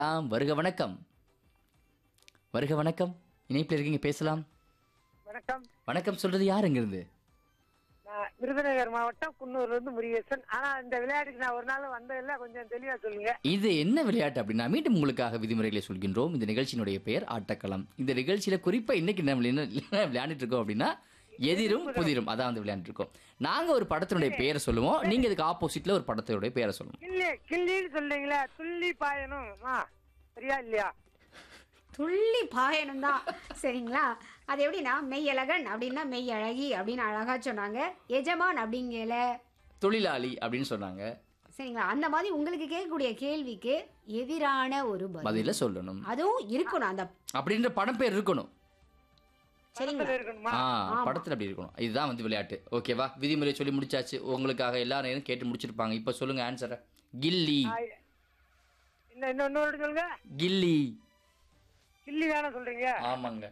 ஆம் வருக வணக்கம் வருக வணக்கம் இணைப்பில் இருக்கீங்க பேசலாம் வணக்கம் வணக்கம் சொல்றது யாருங்க இருந்து நான் விருதுநகர் மாவட்டம் குன்னூர்ல இருந்து முருகேசன் ஆனா இந்த விளையாட்டுக்கு நான் ஒரு நாள் வந்ததில்ல கொஞ்சம் தெளிவா சொல்லுங்க இது என்ன விளையாட்டு அப்படின்னா மீண்டும் உங்களுக்காக விதிமுறைகளை சொல்கின்றோம் இந்த நிகழ்ச்சியினுடைய பெயர் ஆட்டக்களம் இந்த நிகழ்ச்சியில குறிப்பா இன்னைக்கு நம்ம என்ன என்ன விளையாண்டுட்டு இருக்கோம் அப்படின்னா எதிரும் புதிரும் அதான் வந்து விளையாண்டுட்டு இருக்கோம் நாங்க ஒரு படத்தினுடைய பெயரை சொல்லுவோம் நீங்க இதுக்கு ஆப்போசிட்ல ஒரு படத்தினுடைய பெயரை சொல்லணும் கிள்ளி கிள்ளின்னு சொல்றீங்களா துள்ளி பாயணும் ஆ சரியா இல்லையா துள்ளி பாயணும் தான் சரிங்களா அது எப்படின்னா மெய்யழகன் அப்படின்னா மெய் அழகி அப்படின்னு அழகா சொன்னாங்க எஜமான் அப்படிங்கல தொழிலாளி அப்படின்னு சொன்னாங்க சரிங்களா அந்த மாதிரி உங்களுக்கு கேட்கக்கூடிய கேள்விக்கு எதிரான ஒரு பதில் பதில சொல்லணும் அதுவும் இருக்கணும் அந்த அப்படின்ற படம் பேர் இருக்கணும் சரிங்களா பக்கத்துல இருக்கணுமா ஆ படத்துல அப்படி இருக்கணும் இதுதான் வந்து விளையாட்டு ஓகேவா விதிமுறை சொல்லி முடிச்சாச்சு உங்களுக்காக எல்லா நேரம் கேட்டு முடிச்சிருப்பாங்க இப்ப சொல்லுங்க ஆன்சரை கில்லி ஆ, இன்னும் இன்னும் இன்னொரு வாட்டி சொல்லுங்க கில்லி கிள்ளி தானே சொல்றீங்க ஆமாங்க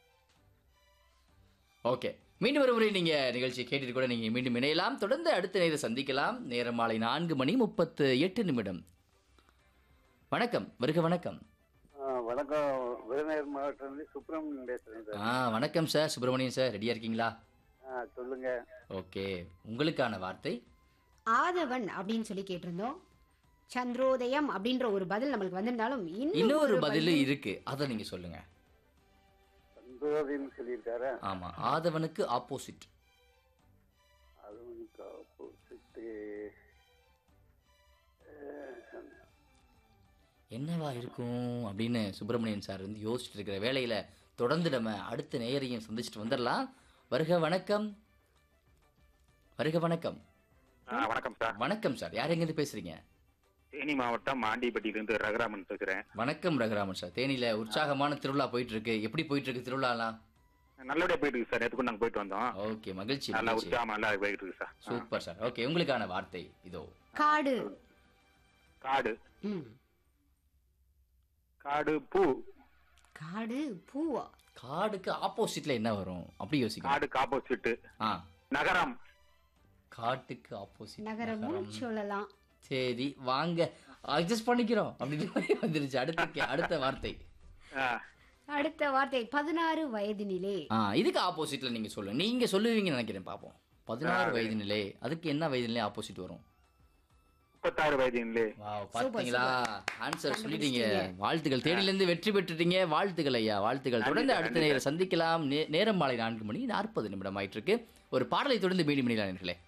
ஓகே மீண்டும் ஒரு முறை நீங்க நிகழ்ச்சியை கேட்டுட்டு கூட நீங்க மீண்டும் இணையலாம் தொடர்ந்து அடுத்த நேரம் சந்திக்கலாம் நேரம் மாலை நான்கு மணி முப்பத்து எட்டு நிமிடம் வணக்கம் வருக வணக்கம் ஆ, வணக்கம் விருதுநகர் மாவட்டத்திலிருந்து சுப்பிரமணியன் பேசுறேன் சார் ஆ வணக்கம் சார் சுப்பிரமணியன் சார் ரெடியா இருக்கீங்களா ஆ, சொல்லுங்க ஓகே உங்களுக்கான வார்த்தை ஆதவன் அப்படின்னு சொல்லி கேட்டிருந்தோம் சந்திரோதயம் அப்படின்ற ஒரு பதில் நம்மளுக்கு வந்திருந்தாலும் இன்னும் இன்னொரு ஒரு பதில் இருக்கு அதை நீங்க சொல்லுங்க சந்தோதின்னு சொல்லியிருக்காரு ஆமா ஆதவனுக்கு ஆப்போசிட் அது வந்து ஆப்போசிட்டு என்னவா இருக்கும் அப்படின்னு சுப்பிரமணியன் சார் வந்து யோசிச்சுட்டு இருக்கிற வேலையில தொடர்ந்து நம்ம அடுத்த நேயரையும் சந்திச்சுட்டு வந்துடலாம் வருக வணக்கம் வருக வணக்கம் ஆ, வணக்கம் சார் வணக்கம் சார் யார் எங்கேருந்து பேசுறீங்க தேனி மாவட்டம் ஆண்டிப்பட்டியிலிருந்து ரகுராமன் பேசுறேன் வணக்கம் ரகுராமன் சார் தேனியில உற்சாகமான திருவிழா போயிட்டு இருக்கு எப்படி போயிட்டு இருக்கு திருவிழாலாம் நல்லபடியா போயிட்டு இருக்கு சார் நேற்று கூட நாங்க போயிட்டு வந்தோம் ஓகே மகிழ்ச்சி நல்லா மகிழ்ச்சி உற்சாகமா நல்லா போயிட்டு இருக்கு சார் சூப்பர் சார் ஓகே உங்களுக்கான வார்த்தை இதோ காடு காடு ம். காடு பூ காடு பூவா காடுக்கு ஆப்போசிட்ல என்ன வரும் அப்படி யோசிக்கணும் காடுக்கு ஆப்போசிட் ஆ நகரம் காட்டுக்கு ஆப்போசிட் நகரமும் சொல்லலாம் சரி வாங்க அட்ஜஸ்ட் பண்ணிக்கிறோம் அப்படின்னு மாதிரி வந்துருச்சு அடுத்த கே- அடுத்த வார்த்தை ஆ, அடுத்த வார்த்தை பதினாறு வயதினிலே ஆ இதுக்கு ஆப்போசிட்ல நீங்க சொல்லுங்க நீங்க சொல்லுவீங்கன்னு நினைக்கிறேன் பாப்போம் பதினாறு வயது நிலை அதுக்கு என்ன வயது நிலை ஆப்போசிட் வரும் முப்பத்தாறு வயதிலே வாவ் பாத்தீங்களா ஆன்சர் சொல்லிட்டீங்க வாழ்த்துக்கள் தேனில இருந்து வெற்றி பெற்றுட்டீங்க வாழ்த்துக்கள் ஐயா வாழ்த்துக்கள் தொடர்ந்து அடுத்த நேரம் சந்திக்கலாம் நே- நேரம் மாலை நான்கு மணி நாற்பது நிமிடம் ஆயிட்டு இருக்கு ஒரு பாடலை தொடர்ந்து மீண்டும் மணி நேர்களே